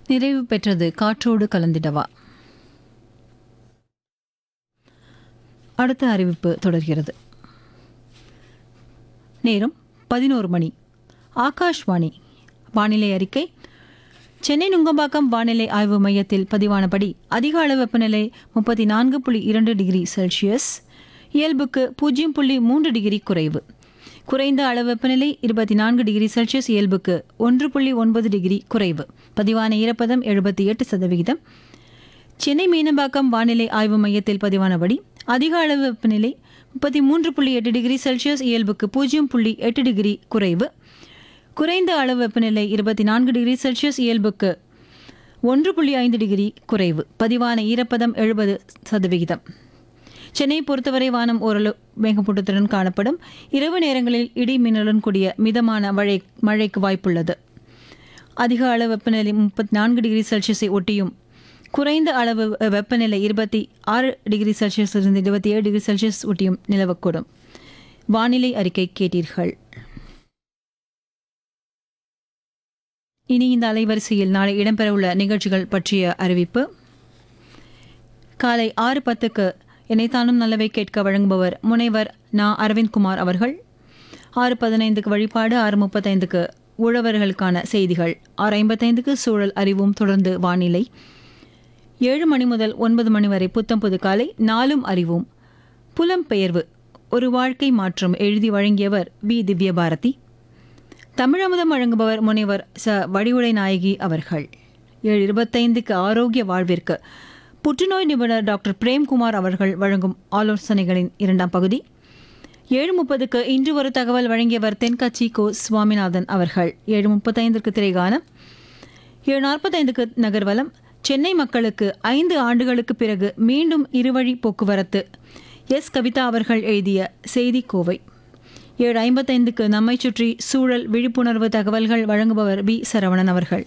நிறைவு பெற்றது காற்றோடு கலந்திடவா அடுத்த அறிவிப்பு தொடர்கிறது நேரம் பதினோரு மணி ஆகாஷ்வாணி வானிலை அறிக்கை சென்னை நுங்கம்பாக்கம் வானிலை ஆய்வு மையத்தில் பதிவானபடி அதிக அளவு வெப்பநிலை முப்பத்தி நான்கு புள்ளி இரண்டு டிகிரி செல்சியஸ் இயல்புக்கு பூஜ்ஜியம் புள்ளி மூன்று டிகிரி குறைவு குறைந்த அளவு வெப்பநிலை இருபத்தி நான்கு டிகிரி செல்சியஸ் இயல்புக்கு ஒன்று புள்ளி ஒன்பது டிகிரி குறைவு பதிவான ஈரப்பதம் எழுபத்தி எட்டு சதவிகிதம் சென்னை மீனம்பாக்கம் வானிலை ஆய்வு மையத்தில் பதிவானபடி அதிக அளவு வெப்பநிலை முப்பத்தி மூன்று புள்ளி எட்டு டிகிரி செல்சியஸ் இயல்புக்கு பூஜ்ஜியம் புள்ளி எட்டு டிகிரி குறைவு குறைந்த அளவு வெப்பநிலை இருபத்தி நான்கு டிகிரி செல்சியஸ் இயல்புக்கு ஒன்று புள்ளி ஐந்து டிகிரி குறைவு பதிவான ஈரப்பதம் எழுபது சதவிகிதம் சென்னை பொறுத்தவரை வானம் ஓரளவு மேகமூட்டத்துடன் காணப்படும் இரவு நேரங்களில் இடி மின்னலுடன் கூடிய மிதமான மழை மழைக்கு வாய்ப்புள்ளது அதிக அளவு வெப்பநிலை முப்பத்தி நான்கு டிகிரி செல்சியஸை ஒட்டியும் குறைந்த அளவு வெப்பநிலை இருபத்தி ஆறு டிகிரி செல்சியஸிலிருந்து இருபத்தி ஏழு டிகிரி செல்சியஸ் ஒட்டியும் நிலவக்கூடும் வானிலை அறிக்கை கேட்டீர்கள் இனி இந்த அலைவரிசையில் நாளை இடம்பெறவுள்ள நிகழ்ச்சிகள் பற்றிய அறிவிப்பு காலை ஆறு பத்துக்கு இணைத்தானும் நல்லவை கேட்க வழங்குபவர் முனைவர் நா அரவிந்த்குமார் அவர்கள் ஆறு பதினைந்துக்கு வழிபாடு ஆறு முப்பத்தைந்துக்கு உழவர்களுக்கான செய்திகள் ஆறு ஐம்பத்தைந்துக்கு சூழல் அறிவும் தொடர்ந்து வானிலை ஏழு மணி முதல் ஒன்பது மணி வரை புத்தம் புது காலை நாளும் அறிவும் புலம்பெயர்வு ஒரு வாழ்க்கை மாற்றம் எழுதி வழங்கியவர் வி திவ்யபாரதி தமிழமுதம் வழங்குபவர் முனைவர் ச வடிவுடை நாயகி அவர்கள் ஏழு இருபத்தைந்துக்கு ஆரோக்கிய வாழ்விற்கு புற்றுநோய் நிபுணர் டாக்டர் பிரேம்குமார் அவர்கள் வழங்கும் ஆலோசனைகளின் இரண்டாம் பகுதி ஏழு முப்பதுக்கு இன்று ஒரு தகவல் வழங்கியவர் தென்கட்சி கோ சுவாமிநாதன் அவர்கள் ஏழு முப்பத்தைந்திற்கு திரைகானம் ஏழு நாற்பத்தைந்துக்கு நகர்வலம் சென்னை மக்களுக்கு ஐந்து ஆண்டுகளுக்கு பிறகு மீண்டும் இருவழி போக்குவரத்து எஸ் கவிதா அவர்கள் எழுதிய செய்தி கோவை ஏழு ஐம்பத்தைந்துக்கு நம்மை சுற்றி சூழல் விழிப்புணர்வு தகவல்கள் வழங்குபவர் பி சரவணன் அவர்கள்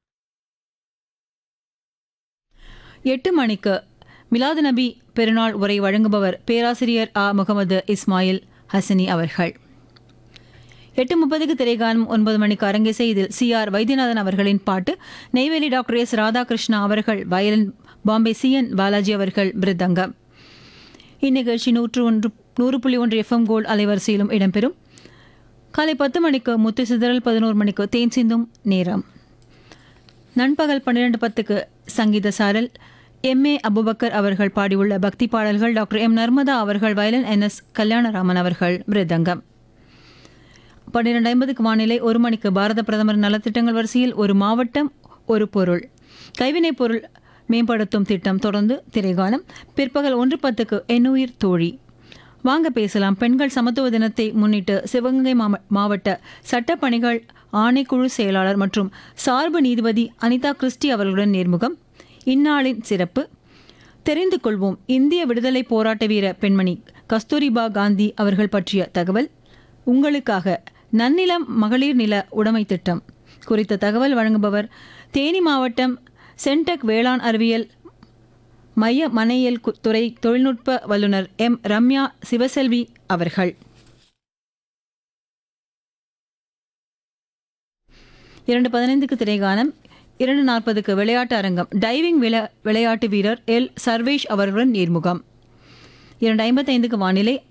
எட்டு மணிக்கு மிலாது நபி பெருநாள் உரை வழங்குபவர் பேராசிரியர் ஆ முகமது இஸ்மாயில் ஹசனி அவர்கள் எட்டு முப்பதுக்கு திரைகாணும் ஒன்பது மணிக்கு அரங்கேசை இதில் சி ஆர் வைத்தியநாதன் அவர்களின் பாட்டு நெய்வேலி டாக்டர் எஸ் ராதாகிருஷ்ணா அவர்கள் violin Bombay C N Balaji அவர்கள் மிருதங்கம் இந்நிகழ்ச்சி நூற்று ஒன்று நூறு புள்ளி ஒன்று எஃப்எம் கோல்ட் அலைவரிசையிலும் இடம்பெறும் காலை பத்து மணிக்கு முத்து சிதறல் பதினோரு மணிக்கு தேன் சிந்தும் நேரம் நண்பகல் பன்னிரண்டு பத்துக்கு சங்கீத சாரல் எம் ஏ அபுபக்கர் அவர்கள் பாடியுள்ள பக்தி பாடல்கள் டாக்டர் எம் நர்மதா அவர்கள் வயலன் என் எஸ் கல்யாணராமன் அவர்கள் மிருதங்கம் பன்னிரண்டு ஐம்பதுக்கு வானிலை ஒரு மணிக்கு பாரத பிரதமர் நலத்திட்டங்கள் வரிசையில் ஒரு மாவட்டம் ஒரு பொருள் கைவினைப் பொருள் மேம்படுத்தும் திட்டம் தொடர்ந்து திரைகாலம் பிற்பகல் ஒன்று பத்துக்கு எண்ணுயிர் தோழி வாங்க பேசலாம் பெண்கள் சமத்துவ தினத்தை முன்னிட்டு சிவகங்கை மாவ- மாவட்ட சட்டப்பணிகள் ஆணைக்குழு செயலாளர் மற்றும் சார்பு நீதிபதி அனிதா கிறிஸ்டி அவர்களுடன் நேர்முகம் இந்நாளின் சிறப்பு தெரிந்து கொள்வோம் இந்திய விடுதலை போராட்ட வீர பெண்மணி கஸ்தூரிபா காந்தி அவர்கள் பற்றிய தகவல் உங்களுக்காக நன்னிலம் மகளிர் நில உடைமை திட்டம் குறித்த தகவல் வழங்குபவர் தேனி மாவட்டம் சென்டெக் வேளாண் அறிவியல் மைய மனையியல் கு- துறை தொழில்நுட்ப வல்லுநர் எம் ரம்யா சிவசெல்வி அவர்கள் இரண்டு பதினைந்துக்கு திரைகானம் இரண்டு நாற்பதுக்கு விளையாட்டு அரங்கம் டைவிங் விளை விளையாட்டு வீரர் எல் சர்வேஷ் அவர்களுடன் நேர்முகம் இரண்டு ஐம்பத்தைந்துக்கு வானிலை